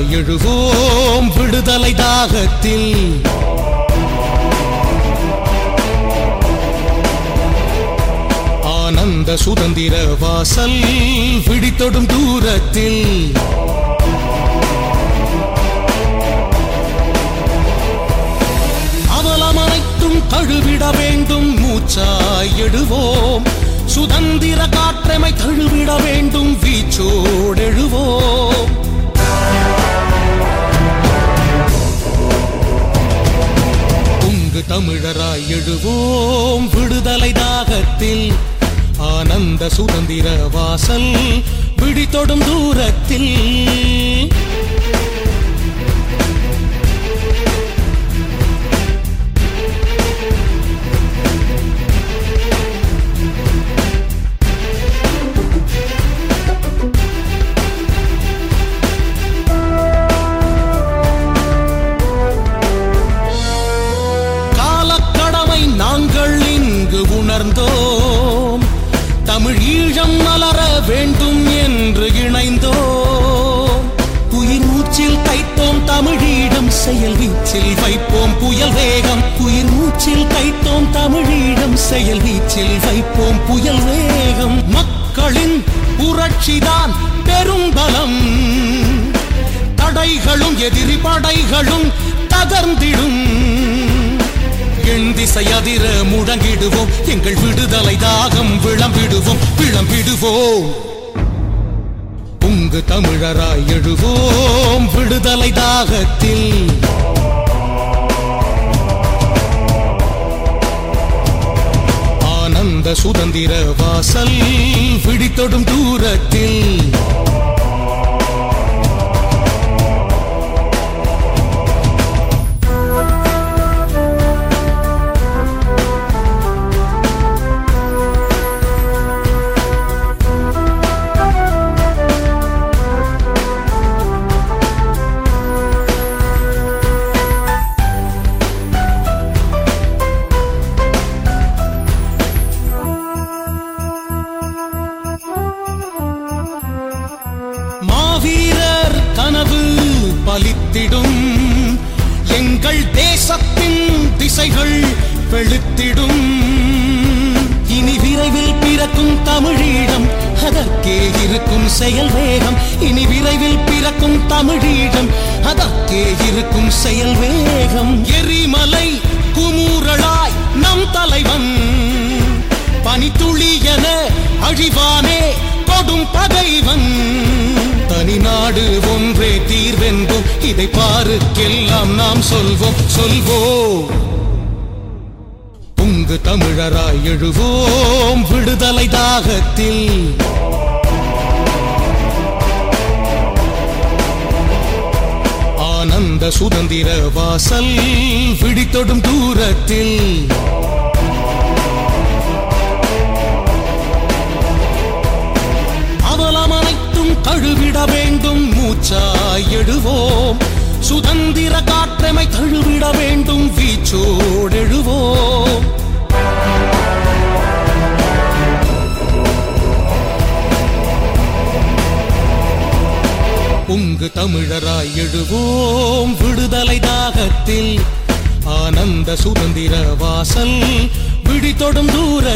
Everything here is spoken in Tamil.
தமிழராய் எழுவோம் விடுதலை தாகத்தில் ஆனந்த சுதந்திர வாசல் விடித்தொடும் தூரத்தில் அவலம் அனைத்தும் தழுவிட வேண்டும் மூச்சாய் எழுவோம் சுதந்திர காற்றமை தழுவிட வேண்டும் வீச்சோடெழுவோம் உங்கு தமிழராய் எழுவோம் விடுதலை தாகத்தில் ஆனந்த சுதந்திர வாசல் விடித்தொடும் தூரத்தில் காலக்கடமை நாங்கள் இங்கு உணர்ந்தோம் தமிழ் ஈழம் மலர வேண்டும் என்று இணைந்தோம் உயிர் மூச்சில் தைத்தோம் தமிழீழம் செயல் வீச்சில் வைப்போம் புயல் வேகம் உயிர் மூச்சில் தைத்தோம் தமிழீழம் செயல் வீச்சில் வைப்போம் புயல் வேகம் மக்களின் புரட்சிதான் பெரும்பலம் தடைகளும் எதிரி படைகளும் தகர்ந்திடும் எண் திசை அதிர முழங்கிடுவோம் எங்கள் விடுதலை தாகம் விளம்பிடுவோம் விளம்பிடுவோம் உங்கு தமிழராய் எழுவோம் விடுதலை தாகத்தில் ஆனந்த சுதந்திர வாசல் விடித்தொடும் தூரத்தில் மாவீரர் கனவு பலித்திடும் எங்கள் தேசத்தின் திசைகள் வெளுத்திடும் இனி விரைவில் பிறக்கும் தமிழீழம் அதற்கே இருக்கும் செயல் வேகம் இனி விரைவில் பிறக்கும் தமிழீழம் அதற்கே இருக்கும் செயல் வேகம் எரிமலை குமூரளாய் நம் தலைவன் பனித்துளி என அழிவானே கொடும் பகைவன் தனி நாடு ஒன்றே தீர்வென்போம் இதை பாருக்கெல்லாம் நாம் சொல்வோம் சொல்வோம் உங்கு தமிழராய் எழுவோம் விடுதலை தாகத்தில் ஆனந்த சுதந்திர வாசல் விடித்தொடும் தூரத்தில் அவலம் அனைத்தும் தழுவிட வேண்டும் மூச்சாய் எழுவோம் சுதந்திர காற்றமை தழுவிட வேண்டும் வீச்சோடெழுவோம் உங்கு தமிழராய் எழுவோம் விடுதலை தாகத்தில் ஆனந்த சுதந்திர வாசல் விடித்தொடும் தூர